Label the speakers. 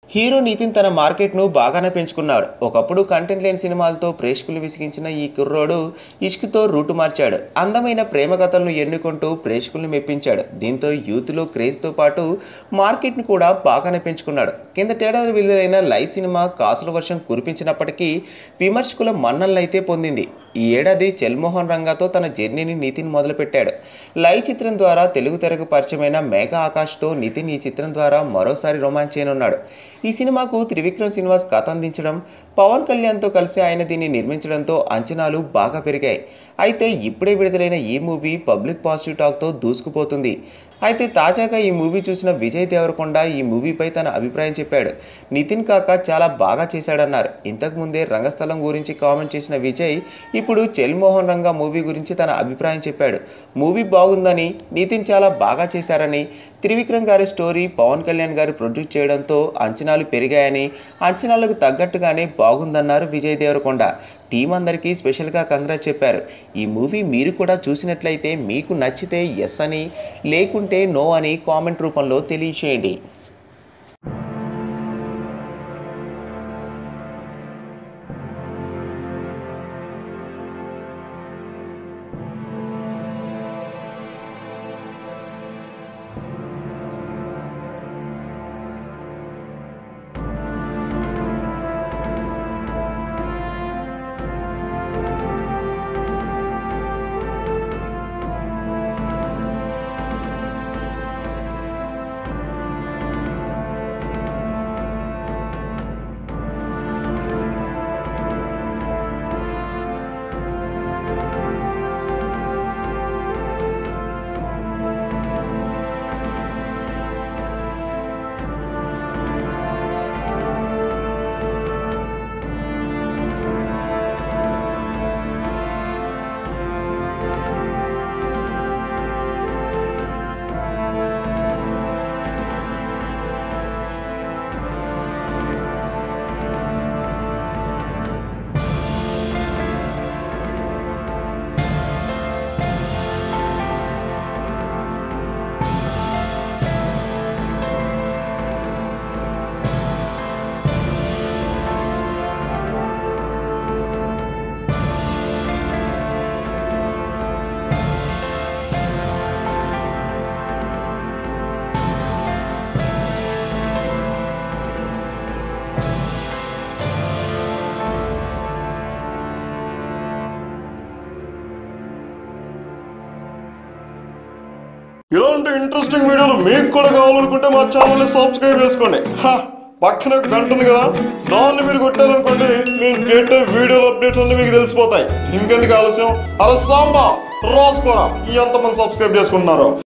Speaker 1: hero Nitin తన మార్కెట్ను బాగానే పెంచుకున్నాడు ఒకప్పుడు కంటెంట్ లేని సినిమాలతో ప్రేక్షకులు విసిగించిన ఈ కుర్రోడు ఇష్క్తో రూటు మార్చాడు అందమైన ప్రేమ కథలను ఎన్నుకుంటూ ప్రేక్షకుల్ని మెప్పించాడు దీంతో యూత్లో క్రేజ్తో పాటు మార్కెట్ను కూడా బాగానే పెంచుకున్నాడు కిందటేడాది విడుదలైన లై సినిమా కాసుల వర్షం కురిపించినప్పటికీ విమర్శకుల మన్నలైతే పొందింది ఈ ఏడాది చెల్మోహన్ రంగాతో తన జర్నీని నితిన్ మొదలుపెట్టాడు లై చిత్రం ద్వారా తెలుగు తెరకు పరిచయమైన మేఘా ఆకాష్తో నితిన్ ఈ చిత్రం ద్వారా మరోసారి రొమాన్స్ చేయనున్నాడు ఈ సినిమాకు త్రివిక్రమ్ శ్రీనివాస్ కథ అందించడం పవన్ కళ్యాణ్తో కలిసి ఆయన దీన్ని నిర్మించడంతో అంచనాలు బాగా పెరిగాయి అయితే ఇప్పుడే విడుదలైన ఈ మూవీ పబ్లిక్ పాజిటివ్ టాక్తో దూసుకుపోతుంది అయితే తాజాగా ఈ మూవీ చూసిన విజయ్ దేవరకొండ ఈ మూవీపై తన అభిప్రాయం చెప్పాడు నితిన్ కాక చాలా బాగా చేశాడన్నారు ఇంతకుముందే రంగస్థలం గురించి కామెంట్ చేసిన విజయ్ ఇప్పుడు చెల్మోహన్ రంగా మూవీ గురించి తన అభిప్రాయం చెప్పాడు మూవీ బాగుందని నితిన్ చాలా బాగా చేశారని త్రివిక్రమ్ గారి స్టోరీ పవన్ కళ్యాణ్ గారు ప్రొడ్యూస్ చేయడంతో అంచనాలు పెరిగాయని అంచనాలకు తగ్గట్టుగానే బాగుందన్నారు విజయ్ దేవరకొండ టీం అందరికీ స్పెషల్గా కంగ్రాట్ చెప్పారు ఈ మూవీ మీరు కూడా చూసినట్లయితే మీకు నచ్చితే ఎస్ అని లేకుంటే నో అని కామెంట్ రూపంలో తెలియచేయండి
Speaker 2: ఇలాంటి ఇంట్రెస్టింగ్ వీడియోలు మీకు కూడా కావాలనుకుంటే మా ఛానల్ని సబ్స్క్రైబ్ చేసుకోండి హా, పక్కన ఒక గంట ఉంది కదా దాన్ని మీరు కొట్టారనుకోండి నేను పెట్టే వీడియోల అప్డేట్స్ అన్ని మీకు తెలిసిపోతాయి ఇంకెందుకు ఆలస్యం అరే సాంబా రాసుకోరా ఎంతమంది సబ్స్క్రైబ్ చేసుకుంటున్నారు